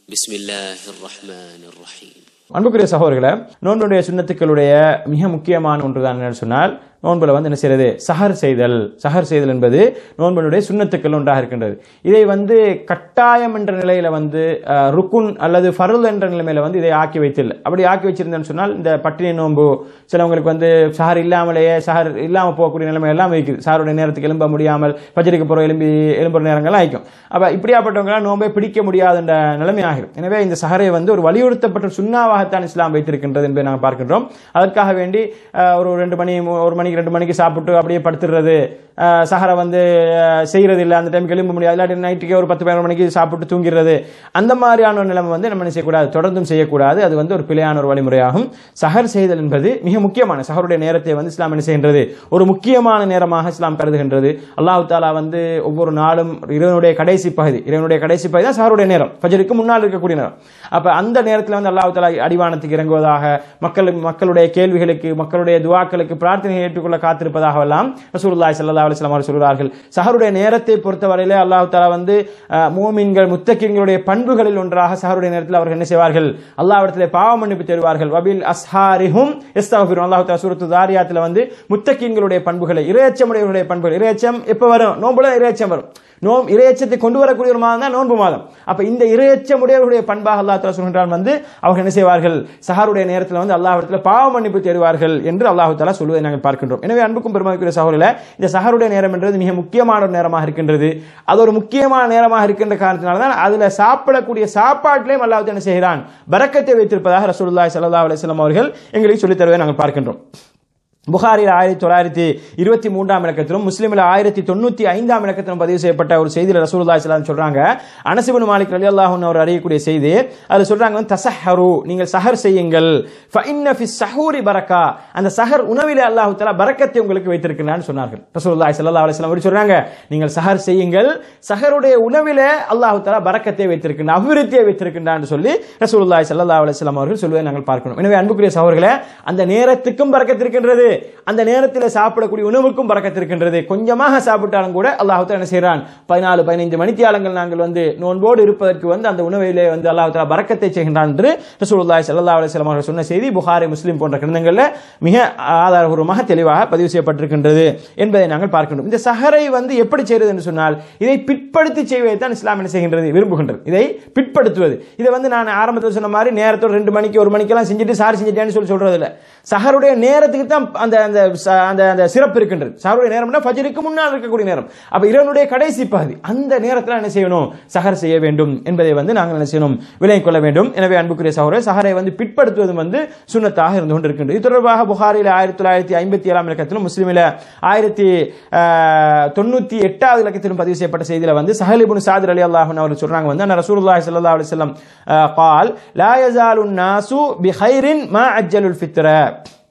بسم الله الرحمن الرحيم அன்புக்குரிய சகோதரர்களே நோன்புடைய சுண்ணத்துக்களுடைய மிக முக்கியமான ஒன்று தான் என்னன்னு சொன்னால் நோன்புல வந்து என்ன செய்யறது சஹர் செய்தல் சஹர் செய்தல் என்பது நோன்புடைய சுண்ணத்துக்கள் ஒன்றாக இருக்கின்றது இதை வந்து கட்டாயம் என்ற நிலையில வந்து அஹ், ருக்குன் அல்லது ஃபருள் என்ற நிலைமையில வந்து இதை ஆக்கி வைத்தில்லை அப்படி ஆக்கி வச்சிருந்தேன்னு சொன்னால் இந்த பட்டினி நோன்பு சிலவங்களுக்கு வந்து சஹர் இல்லாமலேயே சஹர் இல்லாம போகக்கூடிய நிலைமை எல்லாம் இருக்குது சஹருடைய நேரத்துக்கு எழும்ப முடியாமல் பஜருக்கு போற எலும்பி எழும்புற நேரங்கள் ஆயிக்கும் அப்ப இப்படியாப்பட்டவங்க நோன்பை பிடிக்க முடியாத என்ற நிலைமை ஆகிரும் எனவே இந்த சஹரை வந்து ஒரு வலியுறுத்தப்பட்ட சுண்ணாவாகத்தான் இஸ்லாம் வைத்திருக்கின்றது என்பதை நாங்கள் பார்க்கின்றோம் அதற்காக வேண்டி அஹ், ஒரு ரெண்டு மணி மூ- ஒரு மணிக்கு ரெண்டு மணிக்கு சாப்பிட்டு அப்படியே படுத்துடுறது அஹ், சஹரை வந்து அஹ், செய்யறது இல்லை அந்த டைமுக்கு எழும்ப முடியாது இல்லாட்டி நைட்டுக்கு ஒரு பத்து பதினொரு மணிக்கு சாப்பிட்டு தூங்கிடுறது அந்த மாதிரியான ஒரு நிலைமை வந்து நம்ம என்ன செய்யக்கூடாது தொடர்ந்தும் செய்யக்கூடாது அது வந்து ஒரு பிழையான ஒரு வழிமுறையாகும் சஹர் செய்தல் என்பது மிக முக்கியமான சஹருடைய நேரத்தை வந்து இஸ்லாம் என்ன செய்கின்றது ஒரு முக்கியமான நேரமாக இஸ்லாம் கருதுகின்றது அல்லாஹ் தாலா வந்து ஒவ்வொரு நாளும் இறைவனுடைய கடைசி பகுதி இறைவனுடைய கடைசி பகுதி தான் சஹருடைய நேரம் ஃபஜருக்கு முன்னால் இருக்கக்கூடிய நேரம் அப்ப அந்த நேரத்தில் வந்து அல்லாஹ் தாலா அடிவானத்துக்கு இறங்குவதாக மக்கள் மக்களுடைய கேள்விகளுக்கு மக்களுடைய துவாக்களுக்கு பிரார்த்தனை ஏற்றுக்கொள்ள காத்திருப்பதாக எல்லாம் ரசூலுல்லாஹி ஸல்லல்லாஹு அலைஹி வஸல்லம் அவர்கள் சொல்கிறார்கள் சஹருடைய நேரத்தை பொறுத்தவரையிலே அல்லாஹ் தாலா வந்து அஹ், மூமின்கள் முத்தக்கின்களுடைய பண்புகளில் ஒன்றாக சஹருடைய நேரத்தில் அவர்கள் என்ன செய்வார்கள் அல்லாஹ்விடத்திலே பாவ மன்னிப்பு தருவார்கள் வபில் அஸ்ஹாரிஹும் இஸ்தக்ஃபிரும் அல்லாஹ் தாலா சூரத்து தாரியாத்தில் வந்து முத்தக்கின்களுடைய பண்புகளை இறையச்சமுடையவருடைய பண்புகள் இறையச்சம் எப்போ வரும் நோம்புல இறையச்சம் வரும் நோம் இறையச்சத்தை கொண்டு வரக்கூடிய ஒரு மாதம் தான் நோன்பு மாதம் அப்ப இந்த இறையச்சமுடையவருடைய பண்பாக அல்லாஹ் தாலா சொல்கின்றான் வந்து அவர்கள் என்ன செய்வார்கள் சஹருடைய நேரத்தில் வந்து அல்லாஹ்விடத்தில் பாவ மன்னிப்பு தேடுவார்கள் என்று அல்லாஹ் தாலா சொல்வதை நாங்கள் பார்க்கின்றோம் எனவே அன்புக்கும் பெருமதிக்குரிய சகோதரில் இந்த சஹருடைய நேரம் என்றது மிக முக்கியமான ஒரு நேரமாக இருக்கின்றது அது ஒரு முக்கியமான நேரமாக இருக்கின்ற காரணத்தினால தான் அதுல சாப்பிடக்கூடிய சாப்பாட்டிலேயும் அல்லாஹ் என்ன செய்கிறான் பரக்கத்தை வைத்திருப்பதாக ரசூலுல்லாஹி ஸல்லல்லாஹு அலைஹி வஸல்லம் அவர்கள் எங்களுக்கு சொல்லித் தருவதை நாங்கள் பார்க்கின்றோம் புகாரில் ஆயிரத்தி தொள்ளாயிரத்தி இருபத்தி மூன்றாம் இலக்கத்திலும் முஸ்லீமில் ஆயிரத்தி தொண்ணூத்தி ஐந்தாம் இலக்கத்திலும் பதிவு செய்யப்பட்ட ஒரு செய்தியில் ரசூலுல்லாஹி ஸல்லல்லாஹு அலைஹி சொல்றாங்க அனசிபன் மாலிக் ரலியல்லாஹு அன்ஹு அவர் அறியக்கூடிய செய்தி அது சொல்றாங்க வந்து தசஹரு நீங்கள் சஹர் செய்யுங்கள் ஃபஇன்ன ஃபி ஸஹூரி பரக்கா அந்த சஹர் உணவிலே அல்லாஹ் தஆலா பரக்கத்தை உங்களுக்கு வைத்திருக்கிறான்னு சொன்னார்கள் ரசூலுல்லாஹி ஸல்லல்லாஹு அலைஹி வஸல்லம் அவர் சொல்றாங்க நீங்கள் சஹர் செய்யுங்கள் சஹருடைய உணவிலே அல்லாஹ் தஆலா பரக்கத்தை வைத்திருக்கிறான் அபிவிருத்தியை வைத்திருக்கிறான்னு சொல்லி ரசூலுல்லாஹி ஸல்லல்லாஹு அலைஹி வஸல்லம் அவர்கள் சொல்வதை நாங்கள் பார்க்கணும் எனவே அன்புக்குரிய சகோதரர்களே அந்த நேரத்துக்கும் பரக்கத்து இருக்கின்றது அந்த நேரத்தில் சாப்பிடக்கூடிய உணவுக்கும் பறக்கத்து இருக்கின்றது கொஞ்சமாக சாப்பிட்டாலும் கூட அல்லாஹ் என்ன செய்கிறான் பதினாலு பதினைந்து மணித்தியாலங்கள் நாங்கள் வந்து நோன்போடு இருப்பதற்கு வந்து அந்த உணவிலே வந்து அல்லாஹ் தாலா பறக்கத்தை செய்கின்றான் என்று ரசூலுல்லாஹி ஸல்லல்லாஹு அலைஹி வஸல்லம் அவர்கள் சொன்ன செய்தி புகாரி முஸ்லிம் போன்ற கிரந்தங்களில் மிக ஆதாரபூர்வமாக தெளிவாக பதிவு செய்யப்பட்டிருக்கின்றது என்பதை நாங்கள் பார்க்கின்றோம் இந்த சஹரை வந்து எப்படி செய்வது என்று சொன்னால் இதை பிற்படுத்தி செய்வதை தான் இஸ்லாம் என்ன செய்கின்றது விரும்புகின்றது இதை பிற்படுத்துவது இதை வந்து நான் ஆரம்பத்தில் சொன்ன மாதிரி நேரத்தோட ரெண்டு மணிக்கு ஒரு மணிக்கெல்லாம் செஞ்சுட்டு சாரி செஞ்சுட்டேன்னு சொல்லி சொல்றது இல்லை சஹருடைய நேரத்துக்கு தான் அந்த அந்த ச- அந்த அந்த சிறப்பு இருக்கின்றது சஹருடைய நேரம்னா ஃபஜருக்கு முன்னால் இருக்கக்கூடிய நேரம் அப்ப இரவனுடைய கடைசி பகுதி அந்த நேரத்தில் என்ன செய்யணும் சஹர் செய்ய வேண்டும் என்பதை வந்து நாங்கள் என்ன செய்யணும் விலகிக் கொள்ள வேண்டும் எனவே அன்புக்குரிய சகோதரர் சஹரை வந்து பிற்படுத்துவது வந்து சுண்ணத்தாக இருந்து கொண்டிருக்கின்றது இது தொடர்பாக புகாரில் ஆயிரத்தி தொள்ளாயிரத்தி ஐம்பத்தி ஏழாம் இலக்கத்திலும் முஸ்லிமில் ஆயிரத்தி ஆஹ், தொண்ணூத்தி எட்டாவது இலக்கத்திலும் பதிவு செய்யப்பட்ட செய்தியில வந்து சஹலிபுன் சாதிர் அலி அல்லாஹன் அவர் சொல்றாங்க வந்து அண்ணா ரசூலுல்லாஹி ஸல்லல்லாஹு அலைஹி வஸல்லம் ஆஹ், قال لا يزال الناس بخير ما عجلوا الفطره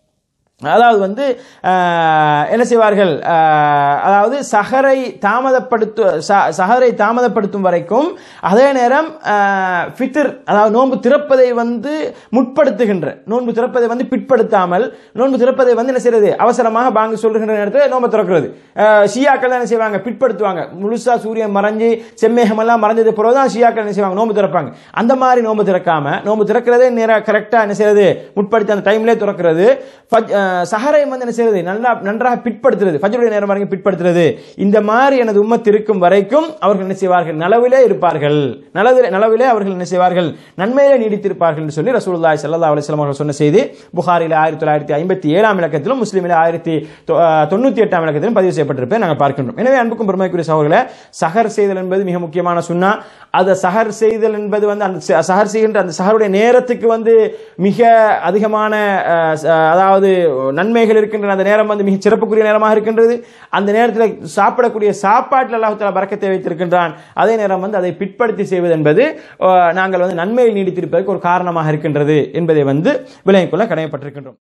அதாவது வந்து ஆஹ், என்ன செய்வார்கள் ஆஹ், அதாவது சஹரை தாமதப்படுத்து ச- சஹரை தாமதப்படுத்தும் வரைக்கும் அதே நேரம் ஆஹ், ஃபித்ர் அதாவது நோன்பு திறப்பதை வந்து முற்படுத்துகின்ற நோன்பு திறப்பதை வந்து பிற்படுத்தாமல் நோன்பு திறப்பதை வந்து என்ன செய்யறது அவசரமாக பாங்கு சொல்லுகின்ற நேரத்தில் நோன்பு திறக்கிறது ஆஹ், ஷியாக்கள் என்ன செய்வாங்க பிற்படுத்துவாங்க முழுசா சூரியன் மறைஞ்சு செம்மேகம் எல்லாம் மறைஞ்சது பிறகு தான் ஷியாக்கள் என்ன செய்வாங்க நோன்பு திறப்பாங்க அந்த மாதிரி நோன்பு திறக்காம நோன்பு திறக்கிறதே நேரம் கரெக்டா என்ன செய்யறது முற்படுத்தி அந்த டைம்லேயே திறக்கிறது ஃபஜ்- அஹ், சஹரை வந்து என்ன செய்யறது நல்லா நன்றாக பிற்படுத்துறது ஃபஜ்ருடைய நேரம் வரைக்கும் பிற்படுத்துறது இந்த மாதிரி எனது உம்மத் இருக்கும் வரைக்கும் அவர்கள் என்ன செய்வார்கள் நலவிலே இருப்பார்கள் நலவிலே நலவிலே அவர்கள் என்ன செய்வார்கள் நன்மையிலே நீடித்திருப்பார்கள் என்று சொல்லி ரசூலுல்லாஹி ஸல்லல்லாஹு அலைஹி வஸல்லம் அவர்கள் சொன்ன செய்தி புகாரில் ஆயிரத்தி தொள்ளாயிரத்தி ஐம்பத்தி ஏழாம் இலக்கத்திலும் முஸ்லிமில் ஆயிரத்தி தொ- அஹ், தொண்ணூத்தி எட்டாம் இலக்கத்திலும் பதிவு செய்யப்பட்டிருப்பதை நாங்கள் பார்க்கின்றோம் எனவே அன்புக்கும் பெருமைக்குரிய சகோதரர்களே சஹர் செய்தல் என்பது மிக முக்கியமான சுன்னா அதை சஹர் செய்தல் என்பது வந்து அந்த ச- சஹர் செய்கின்ற அந்த சஹருடைய நேரத்துக்கு வந்து மிக அதிகமான அஹ், ச- அதாவது நன்மைகள் இருக்கின்றன அந்த நேரம் வந்து மிக சிறப்புக்குரிய நேரமாக இருக்கின்றது அந்த நேரத்தில் சாப்பிடக்கூடிய சாப்பாட்டில் அல்லாஹ் தஆலா பரக்கத்தை வைத்திருக்கின்றான் அதே நேரம் வந்து அதை பிற்படுத்தி செய்வது என்பது அஹ், நாங்கள் வந்து நன்மையில் நீடித்திருப்பதற்கு ஒரு காரணமாக இருக்கின்றது என்பதை வந்து விளங்கிக் கொள்ள கடமைப்பட்டிருக்கின்றோம்